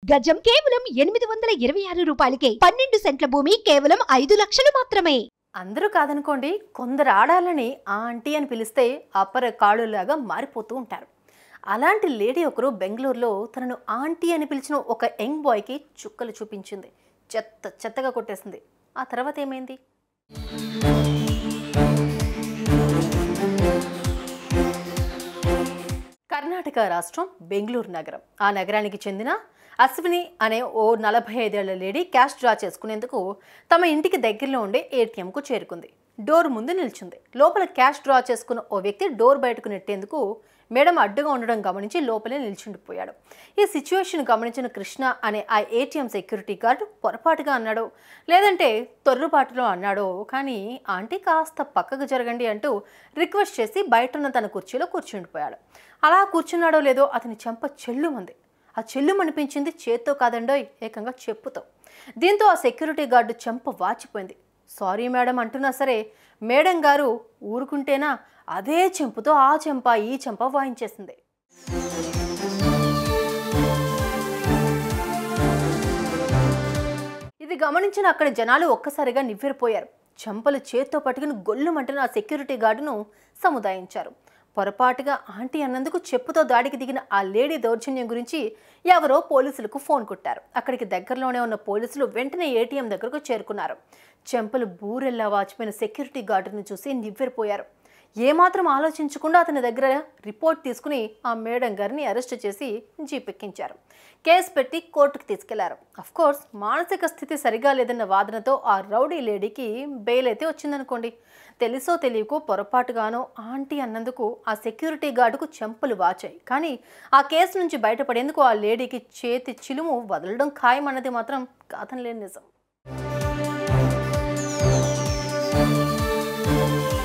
గజం కేవలం ఎనిమిది వందల ఇరవై ఆరు రూపాయలకే పన్నెండు సెంట్ల భూమి కేవలం ఐదు లక్షలు మాత్రమే అందరూ కాదనుకోండి కొందరు ఆడాలని ఆ ఆంటీ అని పిలిస్తే అప్పర కాళ్ళులాగా మారిపోతూ ఉంటారు అలాంటి లేడీ ఒకరు బెంగళూరులో తనను ఆంటీ అని పిలిచిన ఒక యంగ్ బాయ్కి చుక్కలు చూపించింది చెత్త చెత్తగా కొట్టేసింది ఆ తర్వాత ఏమైంది కర్ణాటక రాష్ట్రం బెంగళూరు నగరం ఆ నగరానికి చెందిన అశ్విని అనే ఓ నలభై ఐదేళ్ల లేడీ క్యాష్ డ్రా చేసుకునేందుకు తమ ఇంటికి దగ్గరలో ఉండే ఏటీఎంకు చేరుకుంది డోర్ ముందు నిల్చుంది లోపల క్యాష్ డ్రా చేసుకున్న ఓ వ్యక్తి డోర్ బయటకు నెట్టేందుకు మేడం అడ్డుగా ఉండడం గమనించి లోపలే నిల్చుండిపోయాడు ఈ సిచ్యువేషన్ గమనించిన కృష్ణ అనే ఆ ఏటీఎం సెక్యూరిటీ గార్డ్ పొరపాటుగా అన్నాడో లేదంటే తొర్రుబాటులో అన్నాడో కానీ ఆంటీ కాస్త పక్కకు జరగండి అంటూ రిక్వెస్ట్ చేసి బయట ఉన్న తన కుర్చీలో కూర్చుండిపోయాడు అలా కూర్చున్నాడో లేదో అతని చెంప చెల్లుమంది ఆ చెల్లుమనిపించింది చేత్తో కాదండోయ్ ఏకంగా చెప్పుతో దీంతో ఆ సెక్యూరిటీ గార్డు చెంప వాచిపోయింది సారీ మేడం అంటున్నా సరే మేడం గారు ఊరుకుంటేనా అదే చెంపుతో ఆ చెంప ఈ చెంప వాయించేసింది ఇది గమనించిన అక్కడి జనాలు ఒక్కసారిగా నివ్వెరపోయారు చెంపలు చేత్తో పట్టుకుని గొల్లుమంటున్న ఆ సెక్యూరిటీ గార్డును సముదాయించారు పొరపాటుగా ఆంటీ అన్నందుకు చెప్పుతో దాడికి దిగిన ఆ లేడీ దౌర్జన్యం గురించి ఎవరో పోలీసులకు ఫోన్ కొట్టారు అక్కడికి దగ్గరలోనే ఉన్న పోలీసులు వెంటనే ఏటీఎం దగ్గరకు చేరుకున్నారు చెంపలు బూరెల్లా వాచిపోయిన సెక్యూరిటీ గార్డును చూసి నివ్వెరపోయారు ఏమాత్రం ఆలోచించకుండా అతని దగ్గర రిపోర్ట్ తీసుకుని ఆ మేడం గారిని అరెస్ట్ చేసి జీపెక్కించారు కేసు పెట్టి కోర్టుకు తీసుకెళ్లారు కోర్స్ మానసిక స్థితి సరిగా లేదన్న వాదనతో ఆ రౌడీ లేడీకి బెయిల్ అయితే వచ్చిందనుకోండి తెలుసో తెలియకో పొరపాటుగానో ఆంటీ అన్నందుకు ఆ సెక్యూరిటీ గార్డుకు చెంపలు వాచాయి కానీ ఆ కేసు నుంచి బయటపడేందుకు ఆ లేడీకి చేతి చిలుము వదలడం ఖాయమన్నది మాత్రం కాదనలేని నిజం